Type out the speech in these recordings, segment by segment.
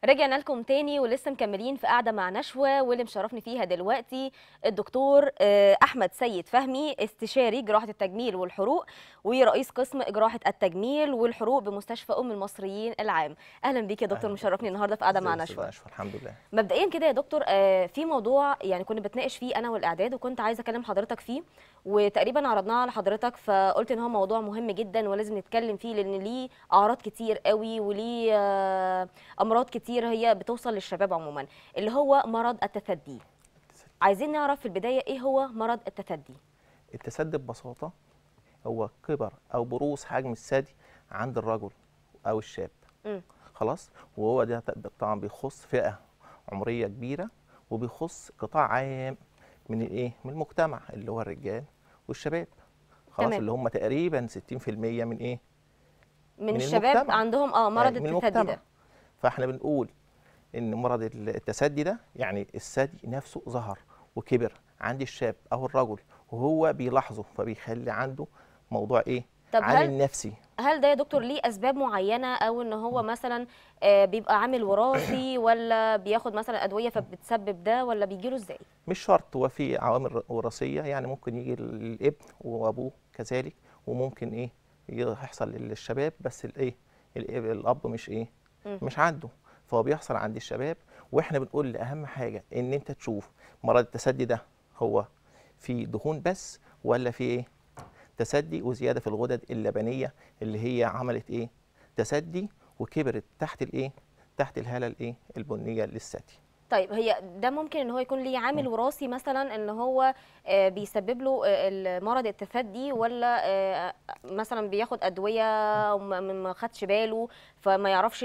رجعنا لكم تاني ولسه مكملين في قاعده مع نشوه واللي مشرفني فيها دلوقتي الدكتور آه، احمد سيد فهمي استشاري جراحه التجميل والحروق ورئيس قسم جراحه التجميل والحروق بمستشفى ام المصريين العام اهلا بيك يا دكتور أهلاً. مشرفني النهارده في قاعده مع ازيك يا نشوه أستاذ أشرف؟ الحمد لله مبدئيا كده يا دكتور آه، في موضوع يعني كنا بتناقش فيه انا والاعداد وكنت عايزه اكلم حضرتك فيه وتقريبا عرضناه على حضرتك فقلت ان هو موضوع مهم جدا ولازم نتكلم فيه لان ليه اعراض كتير قوي وليه آه، امراض كتير هي بتوصل للشباب عموما اللي هو مرض التثدي عايزين نعرف في البدايه ايه هو مرض التثدي التسدي ببساطة هو كبر أو بروز حجم الثدي عند الرجل أو الشاب مم. خلاص وهو ده طبعا بيخص فئة عمرية كبيرة وبيخص قطاع عام من الايه من المجتمع اللي هو الرجال والشباب خلاص تمام. اللي هم تقريبا 60% من ايه من, من الشباب المجتمع. عندهم اه مرض يعني من التثدي المجتمع ده فاحنا بنقول ان مرض التسدي ده يعني الثدي نفسه ظهر وكبر عند الشاب او الرجل وهو بيلاحظه فبيخلي عنده موضوع ايه طب عامل هل نفسي هل ده يا دكتور ليه اسباب معينه او ان هو مثلا آه، بيبقى عامل وراثي ولا بياخد مثلا ادويه فبتسبب ده ولا بيجيله ازاي مش شرط هو في عوامل وراثيه يعني ممكن يجي الابن وابوه كذلك وممكن ايه يحصل للشباب بس الايه الإب- الاب مش ايه مم. مش عنده فهو بيحصل عند الشباب واحنا بنقول اهم حاجه ان انت تشوف مرض التسدي ده هو في دهون بس ولا في ايه تسدي وزياده في الغدد اللبنيه اللي هي عملت ايه تسدي وكبرت تحت الايه تحت الهاله الايه البنيه للثدي طيب هي ده ممكن ان هو يكون ليه عامل وراثي مثلا ان هو آه، بيسبب له آه، مرض التثدي ولا آه، مثلا بياخد ادويه وما ما خدش باله فما يعرفش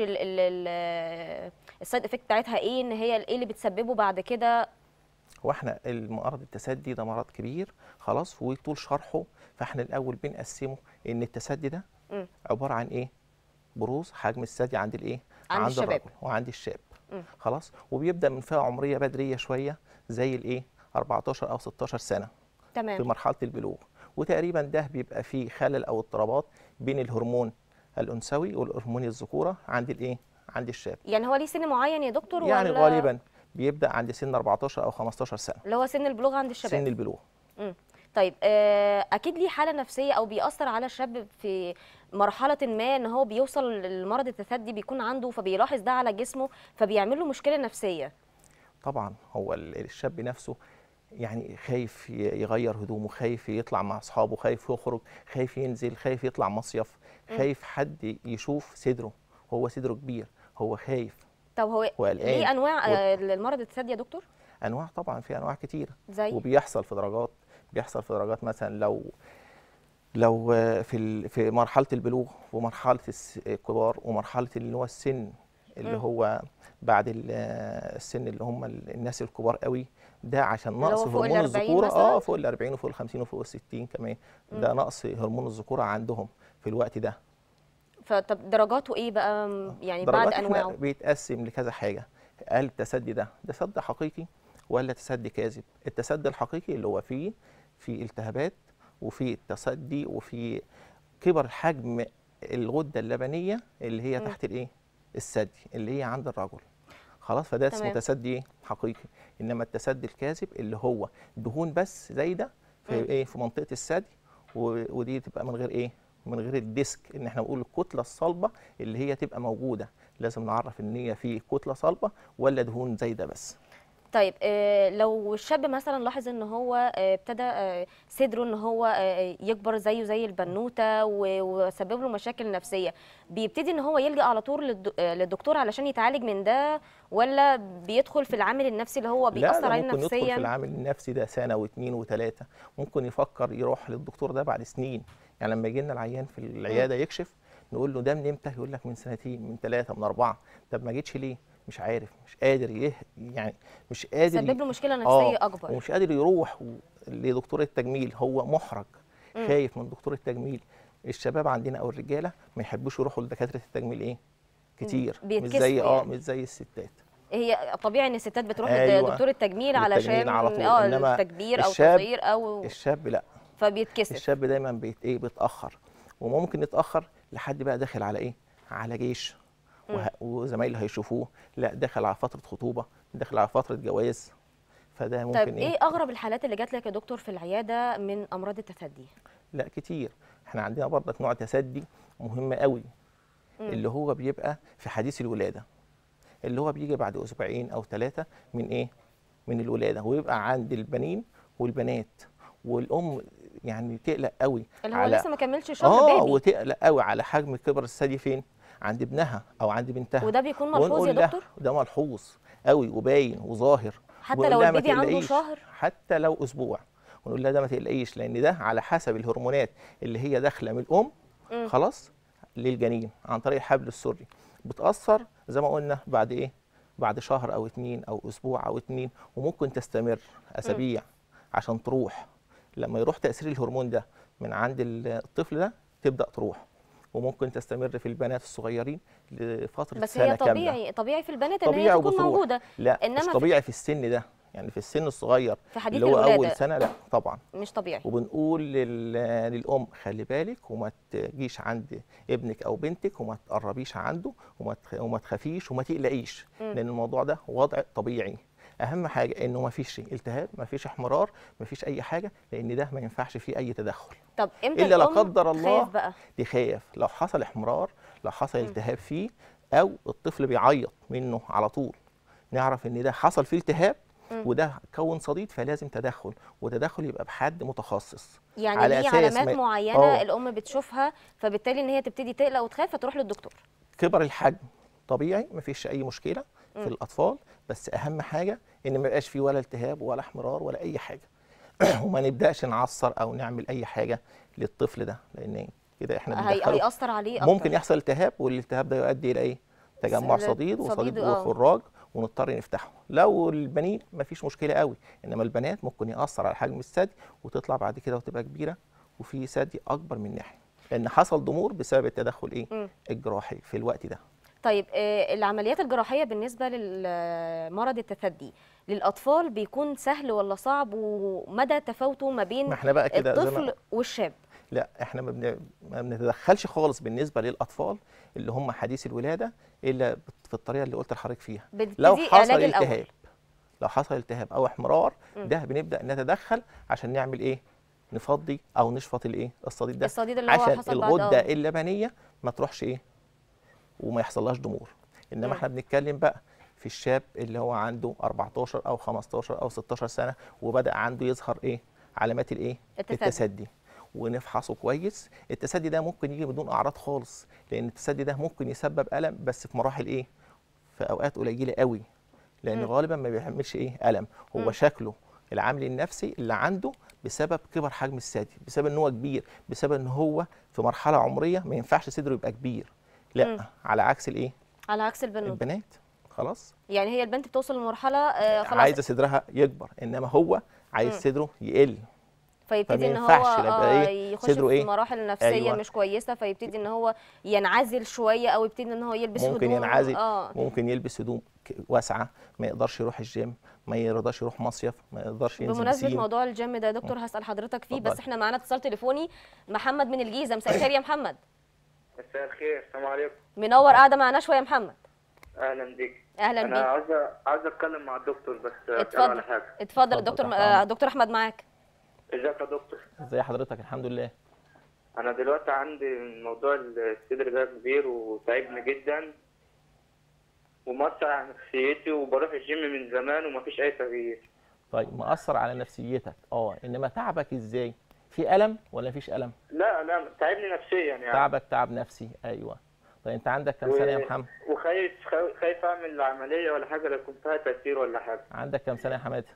السايد افكت بتاعتها ايه ان هي ايه اللي بتسببه بعد كده هو احنا المرض التسدي ده مرض كبير خلاص وطول شرحه فاحنا الاول بنقسمه ان التسدي ده مم. عباره عن ايه بروز حجم الثدي عند الايه عند الشباب. الرجل وعند الشاب مم. خلاص وبيبدا من فئه عمريه بدريه شويه زي الايه 14 او 16 سنه في تمام مرحله البلوغ وتقريبا ده بيبقى فيه خلل او اضطرابات بين الهرمون الانثوي والهرمون الذكوره عند الايه عند الشاب يعني هو ليه سن معين يا دكتور يعني ولا غالبا بيبدا عند سن 14 او 15 سنه اللي هو سن البلوغ عند الشباب سن البلوغ مم. طيب آه، اكيد ليه حاله نفسيه او بيأثر على الشاب في مرحله ما ان هو بيوصل للمرض التثدي بيكون عنده فبيلاحظ ده على جسمه فبيعمل له مشكله نفسيه طبعا هو ال- الشاب نفسه يعني خايف ي- يغير هدومه خايف يطلع مع اصحابه خايف يخرج خايف ينزل خايف يطلع مصيف مم. خايف حد يشوف صدره هو صدره كبير هو خايف طب هو وقلقان ليه انواع و- آه، المرض التثدي يا دكتور انواع طبعا في انواع كتيره زي وبيحصل في درجات بيحصل في درجات مثلا لو لو آه، في ال- في مرحله البلوغ ومرحله الس- الكبار ومرحله اللي هو السن اللي مم. هو بعد ال- آه، السن اللي هم ال- الناس الكبار قوي ده عشان اللي هو نقص فوق ال هرمون 40 الذكوره مثلاً؟ اه فوق ال 40 وفوق ال 50 وفوق ال 60 كمان ده مم. نقص هرمون الذكوره عندهم في الوقت ده فطب درجاته ايه بقى م- يعني بعد درجات إحنا انواعه بيتقسم لكذا حاجه هل التسدي ده ده تسدي حقيقي ولا تسدي كاذب التسدي الحقيقي اللي هو فيه في التهابات وفي التصدي وفي كبر حجم الغده اللبنيه اللي هي مم. تحت الايه الثدي اللي هي عند الرجل خلاص فده اسمه تمام. تسدي إيه؟ حقيقي انما التسدي الكاذب اللي هو دهون بس زايده في مم. ايه في منطقه الثدي و- ودي تبقى من غير ايه من غير الديسك ان احنا بنقول الكتله الصلبه اللي هي تبقى موجوده لازم نعرف ان هي في كتله صلبه ولا دهون زايده بس طيب آه، لو الشاب مثلا لاحظ ان هو آه، ابتدى آه، صدره ان هو آه، يكبر زيه زي البنوته و- وسبب له مشاكل نفسيه بيبتدي ان هو يلجأ على طول للد- آه، للدكتور علشان يتعالج من ده ولا بيدخل في العمل النفسي اللي هو لا بيأثر ده عليه ممكن يدخل في نفسيا العامل النفسي ده سنه واثنين وثلاثه ممكن يفكر يروح للدكتور ده بعد سنين يعني لما يجي لنا العيان في العياده يكشف نقول له ده من امتى يقول لك من سنتين من ثلاثه من اربعه طب ما جيتش ليه مش عارف مش قادر يه يعني مش قادر ي- سبب له مشكله آه، نفسيه اكبر ومش قادر يروح و- لدكتور التجميل هو محرج مم. خايف من دكتور التجميل الشباب عندنا او الرجاله ما يحبوش يروحوا لدكاتره التجميل ايه كتير مش بيتكسفوا زي اه يعني. مش زي الستات هي طبيعي ان الستات بتروح أيوة. لدكتور التجميل للتجميل علشان على طول. اه إنما التكبير او الشاب- تصغير او الشاب لا فبيتكسف الشاب دايما بيت ايه بيتاخر وممكن يتاخر لحد بقى داخل على ايه على جيش وه- وزمايله هيشوفوه لا داخل على فتره خطوبه داخل على فتره جواز فده ممكن طيب ايه اغرب الحالات اللي جات لك يا دكتور في العياده من امراض التثدي لا كتير احنا عندنا برضك نوع تسدي مهم قوي مم. اللي هو بيبقى في حديث الولاده اللي هو بيجي بعد اسبوعين او ثلاثه من ايه من الولاده ويبقى عند البنين والبنات والام يعني تقلق قوي اللي هو على لسه ما كملش شهر اه بيبي وتقلق قوي على حجم كبر الثدي فين عند ابنها او عند بنتها وده بيكون ملحوظ يا ونقول لها دكتور ده ملحوظ قوي وباين وظاهر حتى ونقول لو لها ما البيبي عنده تقلقيش، شهر حتى لو اسبوع ونقول لها ده ما تقلقيش لان ده على حسب الهرمونات اللي هي داخله من الام مم. خلاص للجنين عن طريق الحبل السري بتاثر زي ما قلنا بعد ايه بعد شهر او اتنين او اسبوع او اتنين وممكن تستمر اسابيع عشان تروح لما يروح تاثير الهرمون ده من عند الطفل ده تبدا تروح وممكن تستمر في البنات الصغيرين لفتره بس سنه هي كامله طبيعي طبيعي في البنات ان هي طبيعي تكون وبتروح. موجوده لا إنما مش في- طبيعي في السن ده يعني في السن الصغير في حديث اللي هو اول الولاده سنه لا طبعا مش طبيعي وبنقول لل- للام خلي بالك وما تجيش عند ابنك او بنتك وما تقربيش عنده وما تخ- وما تخافيش وما تقلقيش مم. لان الموضوع ده وضع طبيعي اهم حاجه انه ما فيش التهاب ما فيش احمرار ما فيش اي حاجه لان ده ما ينفعش فيه اي تدخل طب امتى إلا لا الأم قدر الله تخاف بقى تخاف لو حصل احمرار لو حصل مم. التهاب فيه او الطفل بيعيط منه على طول نعرف ان ده حصل فيه التهاب مم. وده كون صديد فلازم تدخل وتدخل يبقى بحد متخصص يعني على ليه أساس علامات ما- معينه آه. الام بتشوفها فبالتالي ان هي تبتدي تقلق وتخاف فتروح للدكتور كبر الحجم طبيعي مفيش اي مشكله مم. في الاطفال بس اهم حاجه ان ما يبقاش فيه ولا التهاب ولا احمرار ولا اي حاجه وما نبداش نعصر او نعمل اي حاجه للطفل ده لان كده احنا هي... بندخله هيأثر عليه اكتر ممكن يحصل التهاب والالتهاب ده يؤدي الى ايه تجمع سل- صديد صديد، وصديد آه. وخراج ونضطر نفتحه لو البنين مفيش مشكله قوي انما البنات ممكن ياثر على حجم الثدي وتطلع بعد كده وتبقى كبيره وفي ثدي اكبر من ناحيه لان حصل ضمور بسبب التدخل ايه مم. الجراحي في الوقت ده طيب آه، العمليات الجراحيه بالنسبه للمرض التثدي للاطفال بيكون سهل ولا صعب ومدى تفاوته ما بين ما احنا بقى كده زي ما- الطفل والشاب لا احنا ما بن- ما بنتدخلش خالص بالنسبه للاطفال اللي هم حديث الولاده الا بت- في الطريقه اللي قلت لحضرتك فيها لو بنبتدي حصل علاج الاول التهاب لو حصل التهاب او احمرار مم. ده بنبدا نتدخل عشان نعمل ايه نفضي او نشفط الايه الصديد ده الصديد اللي هو عشان حصل بعد الغده آه. اللبنيه ما تروحش ايه وما يحصلهاش ضمور انما مم. احنا بنتكلم بقى في الشاب اللي هو عنده 14 او 15 او 16 سنه وبدا عنده يظهر ايه علامات الايه التثدي. التسدي ونفحصه كويس التسدي ده ممكن يجي بدون اعراض خالص لان التسدي ده ممكن يسبب الم بس في مراحل ايه في اوقات قليله قوي لان مم. غالبا ما بيحملش ايه الم هو مم. شكله العامل النفسي اللي عنده بسبب كبر حجم الثدي بسبب ان هو كبير بسبب ان هو في مرحله عمريه ما ينفعش صدره يبقى كبير لا مم. على عكس الايه على عكس البنوت البنات خلاص يعني هي البنت بتوصل لمرحله آه، خلاص عايزه صدرها يكبر انما هو عايز مم. صدره يقل فيبتدي فما ان هو ينفعش يبقى آه، إيه؟ يخش صدره في إيه؟ مراحل نفسيه أيوة. مش كويسه فيبتدي ان هو ينعزل شويه او يبتدي ان هو يلبس ممكن هدوم ينعزل اه ممكن يلبس هدوم ك- واسعه ما يقدرش يروح الجيم ما يرضاش يروح مصيف ما يقدرش ينزل بمناسبه بسين. موضوع الجيم ده يا دكتور هسال حضرتك فيه بس اتفضل. احنا معانا اتصال تليفوني محمد من الجيزه مساء الخير يا محمد مساء الخير السلام عليكم منور قاعده معانا شويه يا محمد اهلا بيك اهلا انا بيك عاوز عاوز اتكلم مع الدكتور بس اساله اتفضل على حاجه اتفضل اتفضل الدكتور تحت آه، أمرك. دكتور احمد معاك ازيك يا دكتور ازي حضرتك الحمد لله انا دلوقتي عندي موضوع الصدر ده كبير وتعبني جدا ومأثر على نفسيتي وبروح الجيم من زمان ومفيش اي تغيير طيب مأثر على نفسيتك اه انما تعبك ازاي في الم ولا مفيش الم لا لا تعبني نفسيا يعني تعبك تعب نفسي ايوه طيب انت عندك كام و- سنه يا محمد وخايف خا- خايف اعمل عمليه ولا حاجه لا يكون فيها تاثير ولا حاجه عندك كام سنه يا حماده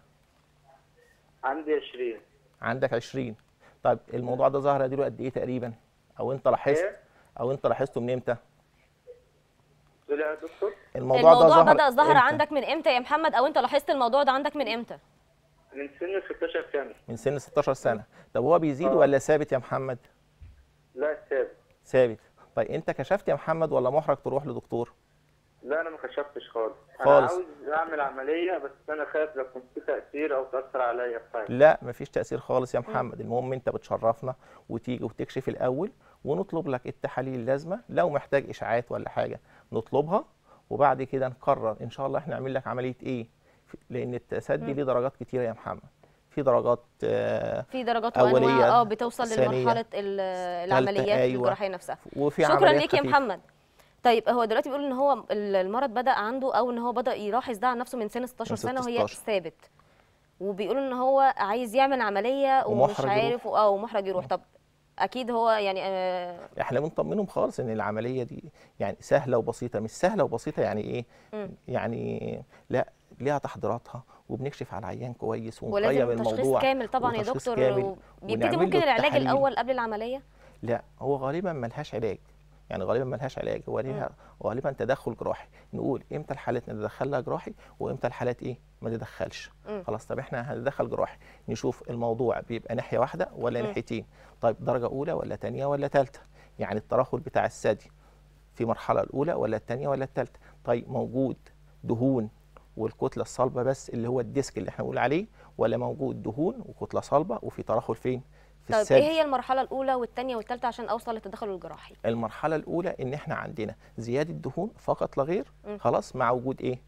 عندي 20 عندك 20 طيب الموضوع ده ظهر اديله قد ايه تقريبا او انت لاحظت ايه او انت لاحظته من امتى تقول إيه يا دكتور الموضوع, الموضوع ده بدا ظهر إمتى؟ عندك من امتى يا محمد او انت لاحظت الموضوع ده عندك من امتى من سن 16 سنه من سن 16 سنه طب هو بيزيد آه. ولا ثابت يا محمد لا ساب ثابت طيب انت كشفت يا محمد ولا محرج تروح لدكتور لا انا ما كشفتش خالص خالص. انا عاوز اعمل عمليه بس انا خايف لا يكون في تاثير او تاثر عليا في حاجه لا مفيش تأثير خالص يا محمد المهم انت بتشرفنا وتيجي وتكشف الأول ونطلب لك التحاليل اللازمة لو محتاج إشاعات ولا حاجة نطلبها وبعد كده نقرر ان شاء الله احنا نعمل لك عمليه ايه في- لان التسدي مم. ليه درجات كتيره يا محمد في درجات آه، في درجات أولية، وانواع اه بتوصل ثانية، لمرحله ال- العمليات أيوة. الجراحيه نفسها وفي شكرا عمليات ليك يا خفيفة. محمد طيب هو دلوقتي بيقول ان هو ال- المرض بدا عنده او ان هو بدا يلاحظ ده عن نفسه من سن 16 من سنه وهي 16. ثابت وبيقول ان هو عايز يعمل عمليه ومش ومحرج عارف اه ومحرج يروح طب اكيد هو يعني آه احنا بنطمنهم خالص ان العمليه دي يعني سهله وبسيطه مش سهله وبسيطه يعني ايه مم. يعني لا ليها تحضيراتها وبنكشف على العيان كويس ونقيم ولازم تشخيص الموضوع كامل طبعا يا وتشخيص دكتور كامل بيبتدي ونعمل ممكن له العلاج التحاليل. الاول قبل العمليه لا هو غالبا ملهاش علاج يعني غالبا ملهاش علاج هو ليها غالبا تدخل جراحي نقول امتى الحالات ندخلها جراحي وامتى الحالات ايه ما ندخلش مم. خلاص طب احنا هندخل جراحي نشوف الموضوع بيبقى ناحيه واحده ولا مم. ناحيتين طيب درجه اولى ولا ثانيه ولا ثالثه يعني الترهل بتاع الثدي في المرحله الاولى ولا الثانيه ولا الثالثه طيب موجود دهون والكتله الصلبه بس اللي هو الديسك اللي احنا بنقول عليه ولا موجود دهون وكتله صلبه وفي ترهل فين في طيب الثدي ايه هي المرحله الاولى والثانيه والثالثه عشان اوصل للتدخل الجراحي المرحله الاولى ان احنا عندنا زياده دهون فقط لا غير مم. خلاص مع وجود ايه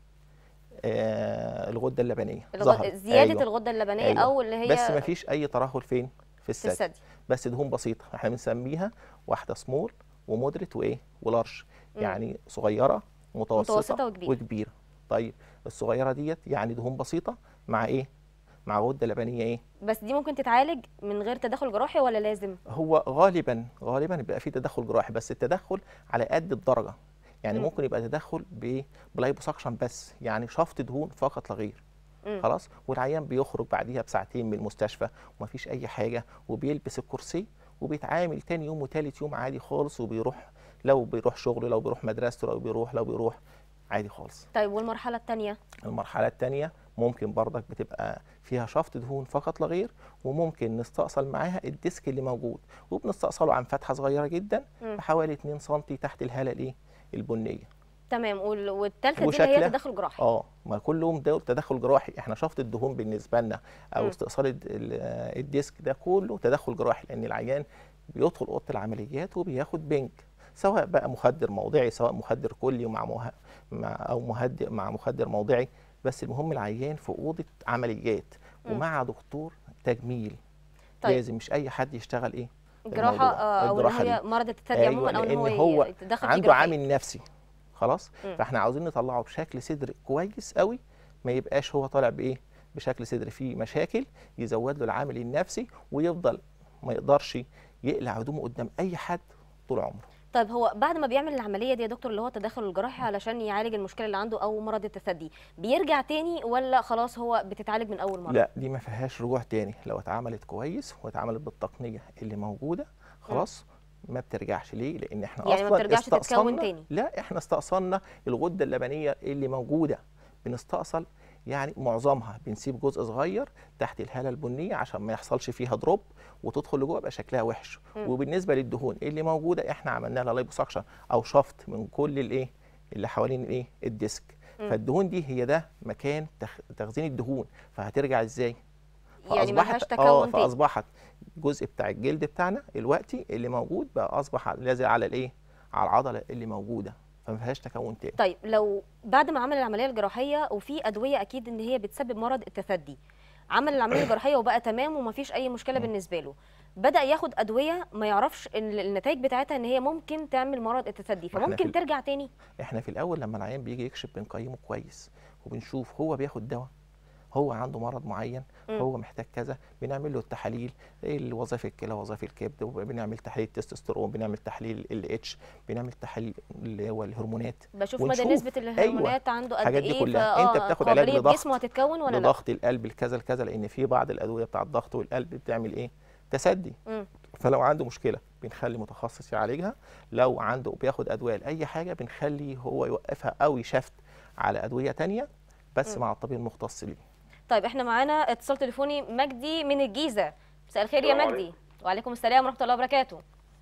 آه الغده اللبنيه الغد... ظهرت. زياده أيوة. الغده اللبنيه أيوة. او اللي هي بس ما فيش اي ترهل فين في في الثدي الثدي بس دهون بسيطه احنا بنسميها واحده سمول ومودريت وايه ولارج مم. يعني صغيره متوسطه, متوسطة وكبيرة. وكبيره طيب الصغيره ديت يعني دهون بسيطه مع ايه مع غده لبنيه ايه بس دي ممكن تتعالج من غير تدخل جراحي ولا لازم هو غالبا غالبا بيبقى فيه تدخل جراحي بس التدخل على قد الدرجه يعني مم. ممكن يبقى تدخل ب- بلايبوسكشن بس يعني شفط دهون فقط لا غير مم. خلاص والعيان بيخرج بعديها بساعتين من المستشفى ومفيش اي حاجه وبيلبس الكرسي وبيتعامل تاني يوم وتالت يوم عادي خالص وبيروح لو بيروح شغله لو بيروح مدرسته لو بيروح لو بيروح عادي خالص طيب والمرحله الثانيه المرحله الثانيه ممكن برضك بتبقى فيها شفط دهون فقط لا غير وممكن نستأصل معاها الديسك اللي موجود وبنستأصله عن فتحه صغيره جدا مم. بحوالي 2 سم تحت الهاله الايه البنيه تمام وال- والثالثه دي اللي هي وشكلها- تدخل جراحي اه ما كلهم دول تدخل جراحي احنا شفط الدهون بالنسبه لنا او مم. استئصال الد- ال- الديسك ده كله تدخل جراحي لان العيان بيدخل اوضه العمليات وبياخد بنك سواء بقى مخدر موضعي سواء مخدر كلي مع, مه... مع او مهدئ مع مخدر موضعي بس المهم العيان في اوضه عمليات مم. ومع دكتور تجميل طيب. طيب. لازم مش اي حد يشتغل ايه جراحه الموضوع. آه، او اللي الجراحة هي دي. مرض الثدي أيوة، عموما او ان لأن هو, هو يتدخل في عنده جراحية. عامل نفسي خلاص مم. فاحنا عاوزين نطلعه بشكل صدر كويس قوي ما يبقاش هو طالع بايه بشكل صدر فيه مشاكل يزود له العامل النفسي ويفضل ما يقدرش يقلع هدومه قدام اي حد طول عمره طيب هو بعد ما بيعمل العمليه دي يا دكتور اللي هو التدخل الجراحي علشان يعالج المشكله اللي عنده او مرض التثدي بيرجع تاني ولا خلاص هو بتتعالج من اول مره لا دي ما فيهاش رجوع تاني لو اتعملت كويس واتعملت بالتقنيه اللي موجوده خلاص ما بترجعش ليه لان احنا يعني ما اصلا بترجعش تتكون استأصلنا- تاني. لا احنا استأصلنا الغده اللبنيه اللي موجوده بنستأصل يعني معظمها بنسيب جزء صغير تحت الهاله البنيه عشان ما يحصلش فيها دروب وتدخل لجوه يبقى شكلها وحش مم. وبالنسبه للدهون اللي موجوده احنا عملنا لها لايبوسكشن او شفط من كل الايه اللي حوالين الايه الديسك مم. فالدهون دي هي ده مكان تخ... تخزين الدهون فهترجع ازاي يعني ملهاش اه تكون تاني فاصبحت الجزء بتاع الجلد بتاعنا الوقتي اللي موجود بقى اصبح لازق على الايه على العضله اللي موجوده فما فيهاش تكون تاني طيب لو بعد ما عمل العمليه الجراحيه وفي ادويه اكيد ان هي بتسبب مرض التثدي عمل العمليه الجراحيه وبقى تمام ومفيش اي مشكله بالنسبه له بدا ياخد ادويه ما يعرفش ان النتائج بتاعتها ان هي ممكن تعمل مرض التثدي ما احنا فممكن في- ترجع تاني احنا في الاول لما العيان بيجي يكشف بنقيمه كويس وبنشوف هو بياخد دواء هو عنده مرض معين مم. هو محتاج كذا بنعمل له التحاليل الوظائف الكلى وظائف الكبد وبنعمل تحليل التستوستيرون بنعمل تحليل ال اتش بنعمل تحليل اللي هو الهرمونات بشوف مدى ونشوف. نسبه الهرمونات عنده قد الحاجات دي ايه كلها. فآه، أنت بتاخد علاج قابلية لضغط. جسمه هتتكون ولا لا لضغط القلب لكذا لكذا لان في بعض الادويه بتاع الضغط والقلب بتعمل ايه تسدي مم. فلو عنده مشكله بنخلي متخصص يعالجها لو عنده بياخد ادويه لاي حاجه بنخلي هو يوقفها او يشفت على ادويه تانية بس مم. مع الطبيب المختص بيه طيب احنا معانا اتصال تليفوني مجدي من الجيزه مساء الخير يا السلام مجدي وعليكم السلام ورحمه الله وبركاته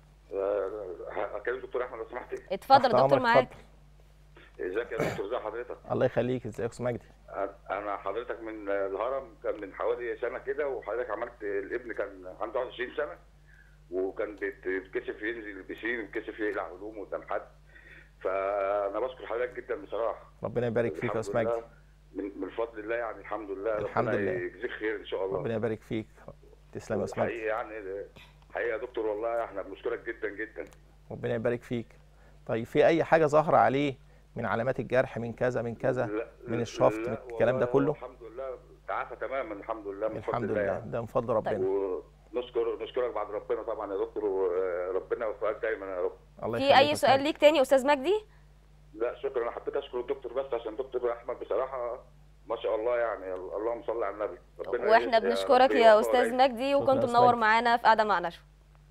آه، اكلم دكتور احمد لو سمحتي اتفضل تحت يا دكتور أمرك، معاك اتفضل. ازيك يا دكتور ازي حضرتك الله يخليك ازيك يا استاذ مجدي انا حضرتك من الهرم كان من حوالي سنه كده وحضرتك عملت الابن كان عنده 21 سنه وكان بيت- بيتكسف ينزل البسين يتكسف يقلع هدومه قدام حد فانا بشكر حضرتك جدا بصراحه ربنا يبارك فيك يا الحمد استاذ مجدي لله. من من فضل الله يعني الحمد لله الحمد ربنا لله. يجزيك خير ان شاء الله ربنا يبارك فيك تسلم يا استاذ مجدي حقيقي يعني حقيقي يا دكتور والله احنا بنشكرك جدا جدا ربنا يبارك فيك طيب في اي حاجه ظاهره عليه من علامات الجرح من كذا من كذا لا- من الشفط لا من الكلام ده والله كله الحمد لله تعافى تماما الحمد لله من فضل الحمد الله لله يعني. ده من فضل ربنا ونشكر نشكرك بعد ربنا طبعا يا دكتور وربنا يوفقك دايما يا رب الله في يخليك اي يا سؤال أستاذ ليك تاني يا استاذ مجدي لا شكرا انا حبيت اشكر الدكتور بس عشان دكتور احمد بصراحه ما شاء الله يعني اللهم صل على النبي ربنا واحنا يجزي- بنشكرك ربنا يا يوفقه استاذ دايما. مجدي وكنت أستاذ منور مجدي. معانا في قعده مع نشوى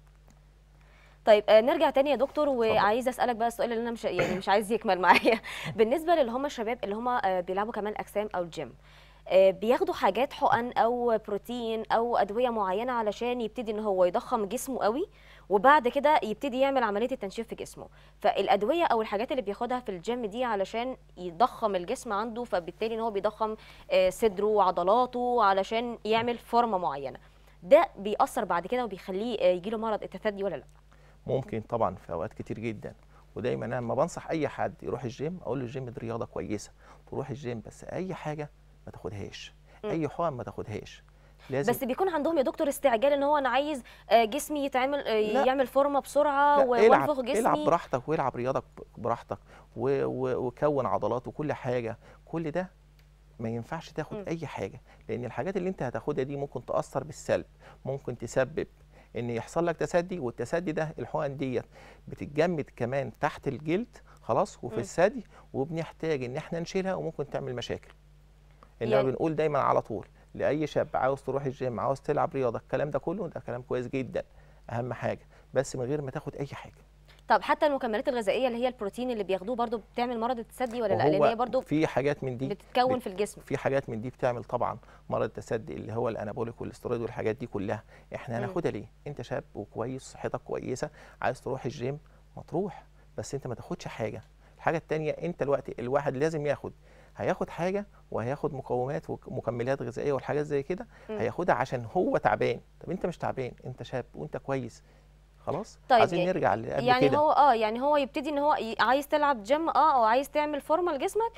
طيب آه، نرجع تاني يا دكتور وعايزه اسالك بقى السؤال اللي انا مش يعني مش عايز يكمل معايا بالنسبه للي هم الشباب اللي هم آه، بيلعبوا كمان اجسام او الجيم آه، بياخدوا حاجات حقن او بروتين او ادويه معينه علشان يبتدي ان هو يضخم جسمه قوي وبعد كده يبتدي يعمل عمليه التنشيف في جسمه فالادويه او الحاجات اللي بياخدها في الجيم دي علشان يضخم الجسم عنده فبالتالي ان هو بيضخم آه، صدره وعضلاته علشان يعمل فورمه معينه ده بيأثر بعد كده وبيخليه آه، يجيله مرض التثدي ولا لا ممكن طبعا في اوقات كتير جدا ودايما انا لما بنصح اي حد يروح الجيم اقول له الجيم دي رياضه كويسه تروح الجيم بس اي حاجه ما تاخدهاش مم. اي حقن ما تاخدهاش لازم بس بيكون عندهم يا دكتور استعجال ان هو انا عايز آه، جسمي يتعمل آه، لا. يعمل فورمه بسرعه لا، و- العب وانفخ العب جسمي براحتك والعب رياضك براحتك و- و- وكون عضلات وكل حاجه كل ده ما ينفعش تاخد مم. اي حاجه لان الحاجات اللي انت هتاخدها دي ممكن تاثر بالسلب ممكن تسبب ان يحصل لك تسدي والتسدي ده الحقن ديت بتتجمد كمان تحت الجلد خلاص وفي مم. الثدي وبنحتاج ان احنا نشيلها وممكن تعمل مشاكل انما يعني- بنقول دايما على طول لاي شاب عاوز تروح الجيم عاوز تلعب رياضه الكلام ده كله ده كلام كويس جدا اهم حاجه بس من غير ما تاخد اي حاجه طب حتى المكملات الغذائيه اللي هي البروتين اللي بياخدوه برضو بتعمل مرض التثدي ولا لا لان وهو هي برضو في حاجات من دي بتتكون بت- في الجسم في حاجات من دي بتعمل طبعا مرض التسدي اللي هو الانابوليك والاسترويد والحاجات دي كلها احنا مم. هناخدها ليه انت شاب وكويس صحتك كويسه عايز تروح الجيم ما تروح بس انت ما تاخدش حاجه الحاجه التانية انت الوقت الواحد لازم ياخد هياخد حاجه وهياخد مقومات ومكملات غذائيه والحاجات زي كده مم. هياخدها عشان هو تعبان طب انت مش تعبان انت شاب وانت كويس خلاص طيب عايزين يعني- نرجع لقبل يعني كده هو اه يعني هو يبتدي ان هو ي- عايز تلعب جيم اه او عايز تعمل فورمه لجسمك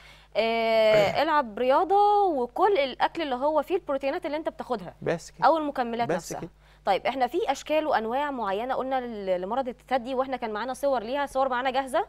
آه العب رياضه وكل الاكل اللي هو فيه البروتينات اللي انت بتاخدها بس كده او المكملات بس نفسها كده. طيب احنا في اشكال وانواع معينه قلنا لل- لمرض التثدي واحنا كان معانا صور ليها صور معانا جاهزه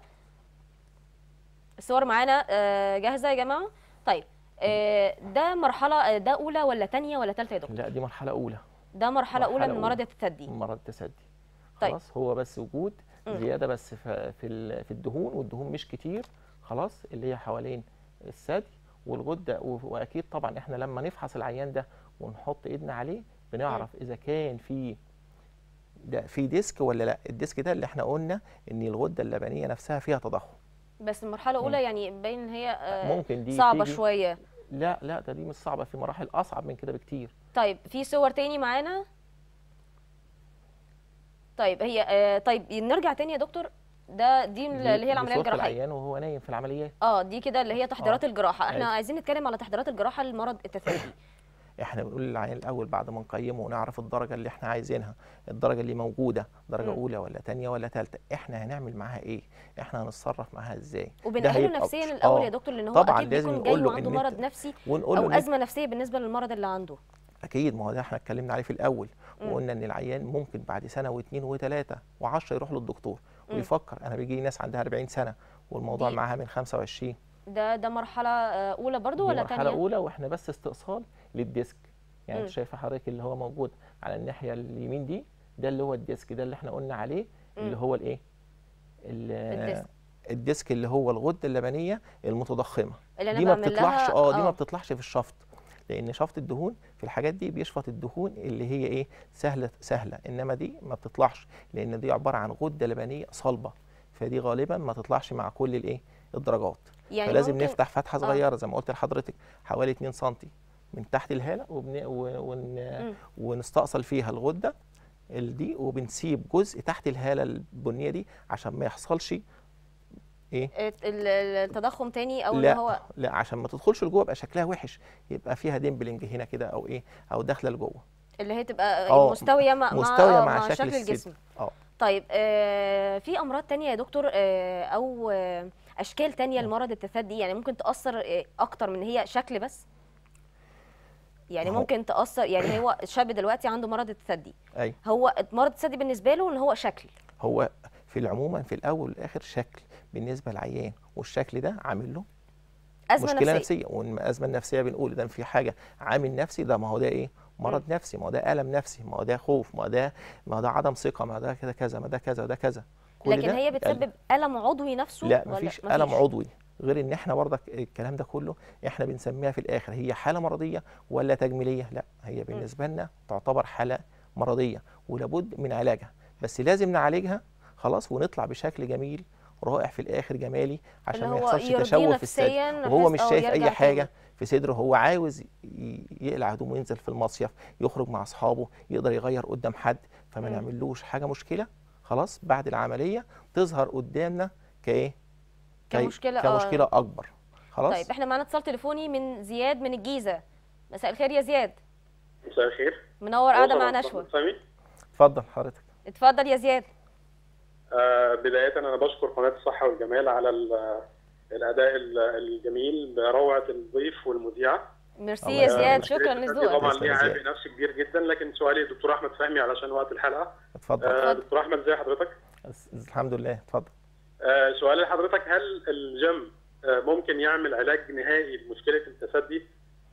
الصور معانا آه، جاهزه يا جماعه طيب آه، ده مرحله آه، ده اولى ولا تانية ولا ثالثه يا دكتور لا دي مرحله اولى ده مرحله اولى مرحلة من مرض أولى. التثدي مرض التسدي طيب. خلاص هو بس وجود مم. زياده بس في في ال- في الدهون والدهون مش كتير خلاص اللي هي حوالين الثدي والغده و- واكيد طبعا احنا لما نفحص العيان ده ونحط ايدنا عليه بنعرف اذا كان في ده في ديسك ولا لا الديسك ده اللي احنا قلنا ان الغده اللبنيه نفسها فيها تضخم بس المرحله الاولى يعني باين ان هي آه، ممكن دي صعبه تيجي- شويه لا لا ده دي مش صعبه في مراحل اصعب من كده بكتير طيب في صور تاني معانا طيب هي آه، طيب نرجع تاني يا دكتور ده دي اللي هي دي العمليه صورة الجراحيه العيان وهو نايم في العمليات اه دي كده اللي هي تحضيرات آه. الجراحه احنا أيوة. عايزين نتكلم على تحضيرات الجراحه لمرض التثدي احنا بنقول للعيان الاول بعد ما نقيمه ونعرف الدرجه اللي احنا عايزينها الدرجه اللي موجوده درجه مم. اولى ولا تانية ولا تالتة احنا هنعمل معاها ايه احنا هنتصرف معاها ازاي وبنأهله هيبقى- نفسيا الاول آه، يا دكتور لان هو طبعاً اكيد لازم بيكون نقول جاي له وعنده إن مرض أنت- نفسي ونقول او له إن ازمه نفسيه بالنسبه للمرض اللي عنده اكيد ما هو ده احنا اتكلمنا عليه في الاول مم. وقلنا ان العيان ممكن بعد سنه واثنين وثلاثه و10 يروح للدكتور مم. ويفكر انا بيجي لي ناس عندها 40 سنه والموضوع دي- معاها من 25 ده ده مرحله آه، اولى برضو دي ولا مرحله تانية اولى واحنا بس استئصال للديسك يعني مم. انت شايفه حضرتك اللي هو موجود على الناحيه اليمين دي ده اللي هو الديسك ده اللي احنا قلنا عليه اللي مم. هو الايه ال- الديسك. الديسك اللي هو الغده اللبنيه المتضخمه اللي انا دي ما بعمل بتطلعش لها اه دي ما بتطلعش في الشفط لان شفط الدهون في الحاجات دي بيشفط الدهون اللي هي ايه سهله سهله انما دي ما بتطلعش لان دي عباره عن غده لبنيه صلبه فدي غالبا ما تطلعش مع كل الايه الدرجات يعني فلازم ممكن نفتح فتحه صغيره زي ما قلت لحضرتك حوالي 2 سم من تحت الهاله وبن... و... ون... مم. ونستأصل فيها الغده ال- دي وبنسيب جزء تحت الهاله البنيه دي عشان ما يحصلش ايه الت- ال- ال- التضخم تاني او لا اللي هو لا عشان ما تدخلش لجوه يبقى شكلها وحش يبقى فيها ديمبلنج هنا كده او ايه او داخله لجوه اللي هي تبقى آه، مستويه مع مستوية آه، مع شكل, شكل الصدر. الجسم اه طيب آه في امراض تانية يا دكتور آه او آه اشكال تانية لمرض التثدي يعني ممكن تاثر آه، اكتر من هي شكل بس يعني ما هو- ممكن تاثر يعني هو الشاب دلوقتي عنده مرض التثدي اي هو مرض التثدي بالنسبه له ان هو شكل هو في العموما في الاول والاخر شكل بالنسبه للعيان والشكل ده عامل له ازمه مشكله نفسيه نفسيه والازمه النفسيه بنقول ده في حاجه عامل نفسي ده ما هو ده ايه مرض نفسي ما هو ده الم نفسي ما هو ده خوف ما هو ده ما هو ده عدم ثقه ما هو ده كده كذا ما ده كذا وده كذا كل لكن ده هي قلق. بتسبب الم عضوي نفسه لا ولا مفيش الم عضوي غير ان احنا برضك الكلام ده كله احنا بنسميها في الاخر هي حاله مرضيه ولا تجميليه لا هي بالنسبه لنا تعتبر حاله مرضيه ولابد من علاجها بس لازم نعالجها خلاص ونطلع بشكل جميل رائع في الاخر جمالي عشان اللي ما هو يحصلش يرضيه تشوه في الثدي نفسياً وهو بحيث مش آه شايف يرجع اي تاني. حاجه في صدره هو عاوز ي- يقلع هدومه وينزل في المصيف يخرج مع اصحابه يقدر يغير قدام حد فما مم. نعملوش حاجه مشكله خلاص بعد العمليه تظهر قدامنا كايه كي- كمشكلة، آه. كمشكله اكبر خلاص طيب احنا معانا اتصال تليفوني من زياد من الجيزه مساء الخير يا زياد مساء الخير منور قاعده مع أسرة نشوى سامي اتفضل حضرتك اتفضل يا زياد آه بداية أنا بشكر قناة الصحة والجمال على ال- الأداء ال- الجميل بروعة الضيف والمذيعة ميرسي الله يا يسلمك. زياد مشكلة شكرا التسدي لذوقك طبعا تسلم ليها يا عبء نفسي كبير جدا لكن سؤالي دكتور أحمد فهمي علشان وقت الحلقة اتفضل آه اتفضل. دكتور أحمد ازي حضرتك؟ بس- الحمد لله اتفضل آه سؤالي لحضرتك هل الجيم آه ممكن يعمل علاج نهائي لمشكلة التسدي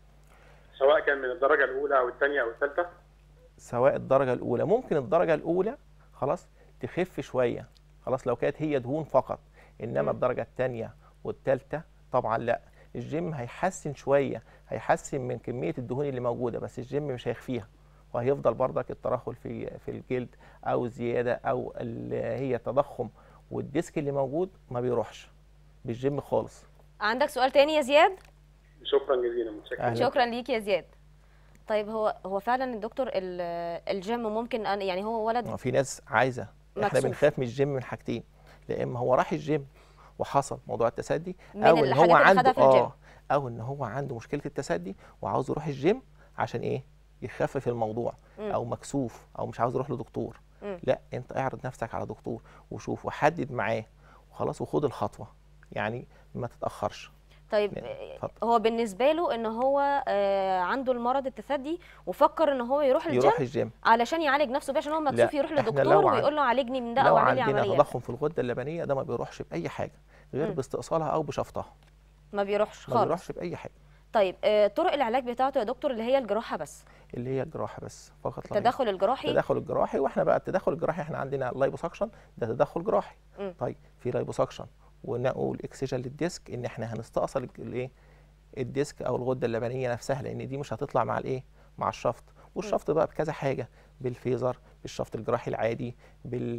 سواء كان من الدرجة الأولى أو الثانية أو الثالثة؟ سواء الدرجه الاولى ممكن الدرجه الاولى خلاص تخف شويه خلاص لو كانت هي دهون فقط انما مم. الدرجه الثانيه والثالثه طبعا لا الجيم هيحسن شويه هيحسن من كميه الدهون اللي موجوده بس الجيم مش هيخفيها وهيفضل برضك الترهل في في الجلد او زياده او اللي هي تضخم والديسك اللي موجود ما بيروحش بالجيم خالص عندك سؤال تاني يا زياد شكرا جزيلا متشكر أهلا. شكرا ليك يا زياد طيب هو هو فعلا الدكتور ال- الجيم ممكن أن يعني هو ولد في ناس عايزه احنا مكسوف. بنخاف من الجيم من حاجتين لا اما هو راح الجيم وحصل موضوع التسدي من او ان الحاجات هو اللي عنده خدها في الجيم. اه او ان هو عنده مشكله التسدي وعاوز يروح الجيم عشان ايه يخفف الموضوع مم. او مكسوف او مش عاوز يروح لدكتور مم. لا انت اعرض نفسك على دكتور وشوف وحدد معاه وخلاص وخد الخطوه يعني ما تتاخرش طيب نعم، آه، اتفضل. هو بالنسبه له ان هو آه، عنده المرض التثدي وفكر ان هو يروح الجيم يروح الجيم علشان يعالج نفسه بيه عشان هو مكسوف يروح إحنا لدكتور لو عن- ويقول له عالجني من ده لو او اعمل لي عندنا عمليه تضخم في الغده اللبنيه ده ما بيروحش باي حاجه غير مم. باستئصالها او بشفطها ما بيروحش ما خالص بيروحش باي حاجه طيب آه، طرق العلاج بتاعته يا دكتور اللي هي الجراحه بس اللي هي الجراحه بس فقط لا غير. التدخل الجراحي التدخل الجراحي واحنا بقى التدخل الجراحي احنا عندنا لايبوسكشن ده تدخل جراحي مم. طيب في لايبوسكشن ونقول اكسجن للديسك ان احنا هنستأصل الايه الديسك او الغده اللبنيه نفسها لان دي مش هتطلع مع الايه مع الشفط والشفط بقى بكذا حاجه بالفيزر بالشفط الجراحي العادي بال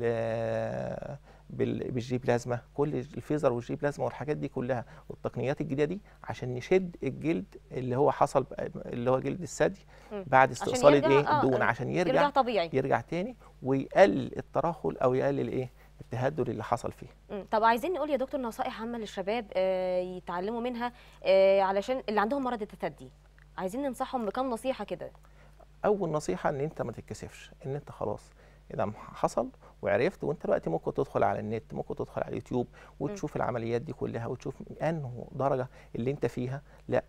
آه، بال- بالجي بلازما كل الفيزر والجي بلازما والحاجات دي كلها والتقنيات الجديده دي عشان نشد الجلد اللي هو حصل بقى- اللي هو جلد الثدي مم. بعد عشان استئصال يرجع- الايه آه، الدهون آه، عشان يرجع يرجع طبيعي يرجع تاني ويقلل الترهل او يقلل ايه التهدد اللي حصل فيه مم. طب عايزين نقول يا دكتور نصائح عامه للشباب آه، يتعلموا منها آه، علشان اللي عندهم مرض التثدي عايزين ننصحهم بكام نصيحه كده اول نصيحه ان انت ما تتكسفش ان انت خلاص اذا حصل وعرفت وانت دلوقتي ممكن تدخل على النت ممكن تدخل على اليوتيوب وتشوف العمليات دي كلها وتشوف انه درجه اللي انت فيها لا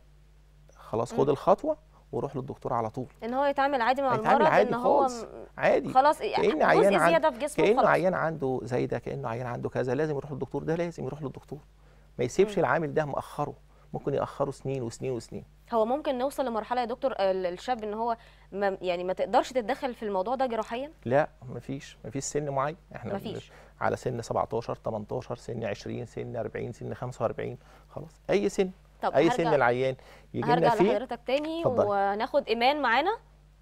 خلاص خد مم. الخطوه وروح للدكتور على طول ان هو يتعامل عادي مع هيتعامل المرض عادي ان هو خالص. م- عادي خلاص كأن عيان جزء عن- زياده في جسمه كانه خلاص. عيان عنده زايده كانه عيان عنده كذا لازم يروح للدكتور ده لازم يروح للدكتور ما يسيبش مم. العامل ده مأخره ممكن يأخره سنين وسنين وسنين هو ممكن نوصل لمرحله يا دكتور ال- الشاب ان هو ما يعني ما تقدرش تتدخل في الموضوع ده جراحيا لا مفيش مفيش سن معين احنا مفيش. على سن 17 18 سن 20 سن 40 سن 45 خلاص اي سن طب اي هرجع- سن العيان يجي لنا هرجع فيه لحضرتك تاني اتفضلي. وناخد ايمان معانا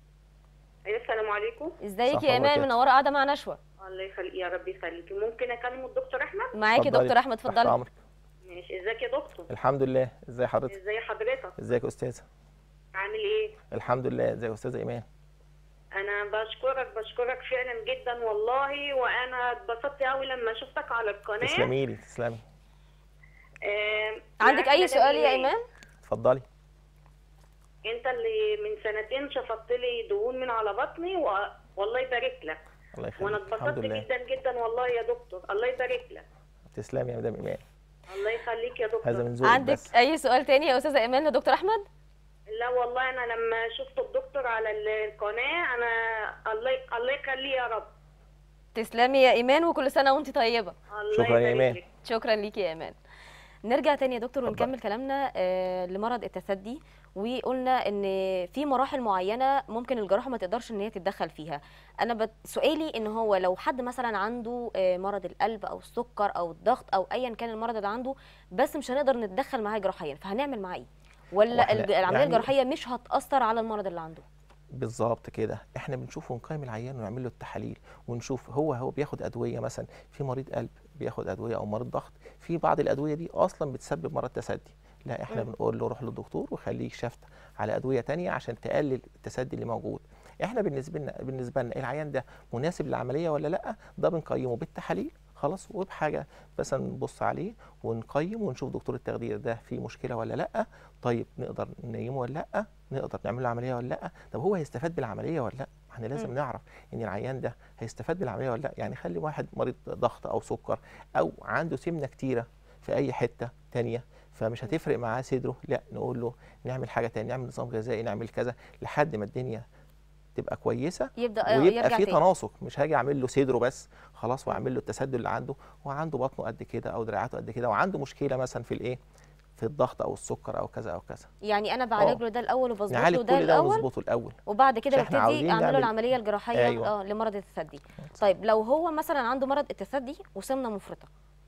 أيوة السلام عليكم ازيك صح يا ايمان وبركاته. منوره قاعده مع نشوى الله يخليك يا رب يخليكي ممكن اكلم الدكتور احمد معاكي اتفضلي. دكتور احمد تحت اتفضلي امرك ماشي ازيك يا دكتور الحمد لله ازي حضرتك ازي حضرتك ازيك يا استاذه عامل ايه الحمد لله ازيك يا استاذه ايمان انا بشكرك بشكرك فعلا جدا والله وانا اتبسطت قوي لما شفتك على القناه تسلمي لي تسلمي آم، عندك يعني اي أنا سؤال يا اللي- ايمان اتفضلي انت اللي من سنتين شفطت لي دهون من على بطني و... والله يبارك لك الله وانا يخليك الحمد اتبسطت لله جدا جدا والله يا دكتور الله يبارك لك تسلمي يا مدام ايمان الله يخليك يا دكتور هذا من ذوقك عندك بس اي سؤال تاني يا استاذه ايمان لدكتور احمد لا والله انا لما شفت الدكتور على القناه انا الله الله يخليه يا رب تسلمي يا ايمان وكل سنه وانت طيبه الله شكرا يا يبارك إيمان. لك. شكرا ليكي يا ايمان نرجع تاني يا دكتور اتفضل. ونكمل كلامنا آه، لمرض التسدي وقلنا ان في مراحل معينه ممكن الجراحه ما تقدرش ان هي تتدخل فيها انا بت... سؤالي ان هو لو حد مثلا عنده آه، مرض القلب او السكر او الضغط او ايا كان المرض اللي عنده بس مش هنقدر نتدخل معاه جراحيا فهنعمل معاه ايه ولا وإحنا الج- العمليه يعني- الجراحيه مش هتاثر على المرض اللي عنده بالظبط كده احنا بنشوف ونقيم العيان ونعمل له التحاليل ونشوف هو هو بياخد ادويه مثلا في مريض قلب بياخد ادويه او مريض ضغط في بعض الادويه دي اصلا بتسبب مرض تسدي لا احنا مم. بنقول له روح للدكتور وخليه يكشف على ادويه تانية عشان تقلل التسدي اللي موجود احنا بالنسبه لنا بالنسبه لنا العيان ده مناسب للعمليه ولا لا ده بنقيمه بالتحاليل خلاص وبحاجه بس نبص عليه ونقيم ونشوف دكتور التخدير ده فيه مشكله ولا لا طيب نقدر ننيمه ولا لا نقدر نعمل له عمليه ولا لا طب هو هيستفاد بالعمليه ولا لا احنا لازم مم. نعرف ان العيان ده هيستفاد بالعمليه ولا لا يعني خلي واحد مريض ضغط او سكر او عنده سمنه كتيره في اي حته تانية فمش هتفرق معاه صدره لا نقول له نعمل حاجه تانية نعمل نظام غذائي نعمل كذا لحد ما الدنيا تبقى كويسه يبدا آه، ويبقى يرجع في تاني تناسق مش هاجي اعمل له صدره بس خلاص واعمل له التسدد اللي عنده وعنده بطنه قد كده او دراعاته قد كده وعنده مشكله مثلا في الايه في الضغط او السكر او كذا او كذا يعني انا بعالج آه. له ده الاول وبظبط له نعالج ده كل ده الاول ونظبطه الاول وبعد كده مش إحنا ببتدي عاوزين اعمل له نعمل- العمليه الجراحيه أيوة. اه لمرض التسدي طيب لو هو مثلا عنده مرض التسدي وسمنه مفرطه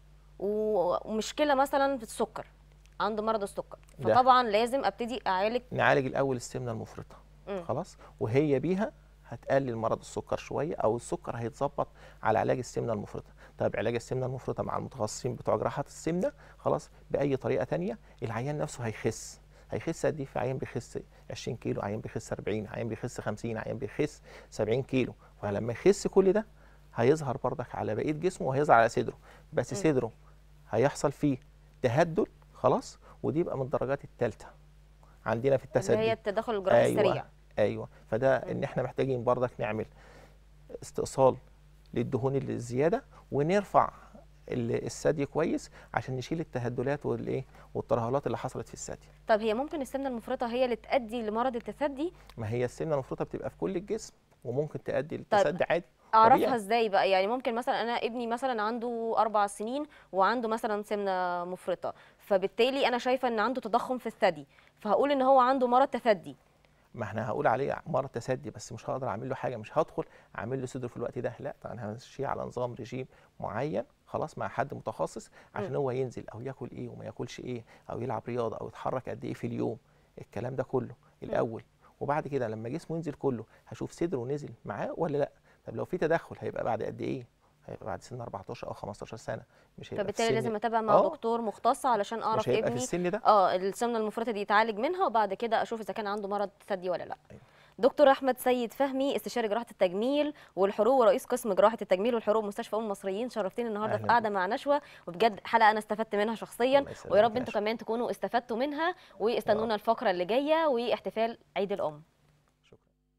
و- ومشكله مثلا في السكر عنده مرض السكر ده. فطبعا لازم ابتدي اعالج نعالج الاول السمنه المفرطه مم. خلاص وهي بيها هتقلل مرض السكر شويه او السكر هيتظبط على علاج السمنه المفرطه طيب علاج السمنه المفرطه مع المتخصصين بتوع جراحه السمنه خلاص باي طريقه تانية العيان نفسه هيخس هيخس قد ايه في عيان بيخس 20 كيلو عيان بيخس 40 عيان بيخس 50 عيان بيخس 70 كيلو فلما يخس كل ده هيظهر برضك على بقيه جسمه وهيظهر على صدره بس مم. صدره هيحصل فيه تهدل خلاص ودي يبقى من الدرجات الثالثه عندنا في اللي التسدي هي التدخل الجراحي أيوة. السريع ايوه فده ان احنا محتاجين برضك نعمل استئصال للدهون اللي الزياده ونرفع ال- الثدي كويس عشان نشيل التهدلات والايه والترهلات اللي حصلت في الثدي طب هي ممكن السمنه المفرطه هي اللي تؤدي لمرض التسدي ما هي السمنه المفروضه بتبقى في كل الجسم وممكن تؤدي للتسدي عادي اعرفها طبيعي. ازاي بقى يعني ممكن مثلا انا ابني مثلا عنده اربع سنين وعنده مثلا سمنه مفرطه فبالتالي انا شايفه ان عنده تضخم في الثدي فهقول ان هو عنده مرض تسدي ما احنا هقول عليه مرض تسدي بس مش هقدر اعمل له حاجه مش هدخل اعمل له صدر في الوقت ده لا طبعا همشيه على نظام رجيم معين خلاص مع حد متخصص عشان مم. هو ينزل او ياكل ايه وما ياكلش ايه او يلعب رياضه او يتحرك قد ايه في اليوم الكلام ده كله الاول وبعد كده لما جسمه ينزل كله هشوف صدره نزل معاه ولا لا طب لو في تدخل هيبقى بعد قد ايه هيبقى بعد سن 14 او 15 سنه مش هيبقى في فبالتالي السن- لازم اتابع مع آه. دكتور مختص علشان اعرف مش هيبقى في ابني السن ده اه السمنه المفرطه دي يتعالج منها وبعد كده اشوف اذا كان عنده مرض تسدي ولا لا أيوة. دكتور احمد سيد فهمي استشاري جراحه التجميل والحروق ورئيس قسم جراحه التجميل والحروق مستشفى ام المصريين شرفتيني النهارده في أهلاً قاعده مع نشوه وبجد حلقه انا استفدت منها شخصيا الله يسلمك ويا رب يا انتوا نشوى. كمان تكونوا استفدتوا منها واستنونا الفقره اللي جايه واحتفال عيد الام شكرا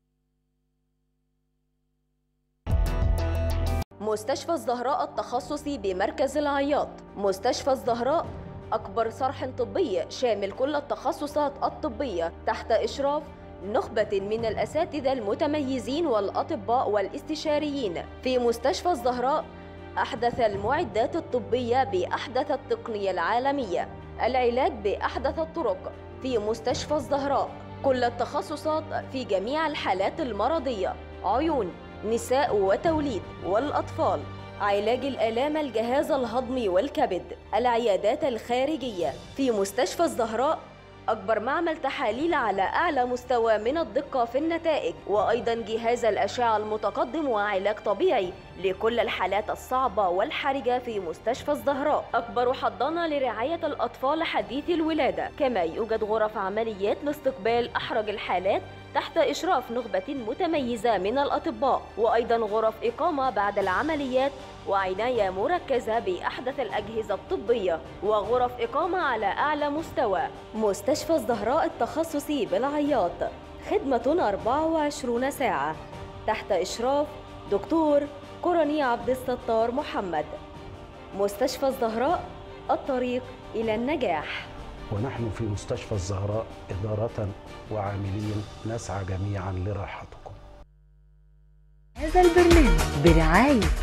مستشفى الزهراء التخصصي بمركز العياط مستشفى الزهراء أكبر صرح طبي شامل كل التخصصات الطبية تحت إشراف نخبة من الأساتذة المتميزين والأطباء والاستشاريين في مستشفى الزهراء أحدث المعدات الطبية بأحدث التقنية العالمية العلاج بأحدث الطرق في مستشفى الزهراء كل التخصصات في جميع الحالات المرضية عيون نساء وتوليد والأطفال علاج الآلام الجهاز الهضمي والكبد العيادات الخارجية في مستشفى الزهراء أكبر معمل تحاليل على أعلى مستوى من الدقة في النتائج وأيضا جهاز الأشعة المتقدم وعلاج طبيعي لكل الحالات الصعبة والحرجة في مستشفى الزهراء أكبر حضانة لرعاية الأطفال حديث الولادة كما يوجد غرف عمليات لاستقبال أحرج الحالات تحت إشراف نخبة متميزة من الأطباء وأيضا غرف إقامة بعد العمليات وعناية مركزة بأحدث الأجهزة الطبية وغرف إقامة على أعلى مستوى مستشفى الزهراء التخصصي بالعياط خدمة 24 ساعة تحت إشراف دكتور قرني عبد الستار محمد مستشفى الزهراء الطريق إلى النجاح ونحن في مستشفى الزهراء إدارة وعاملين نسعى جميعا لراحتكم هذا البرنامج برعاية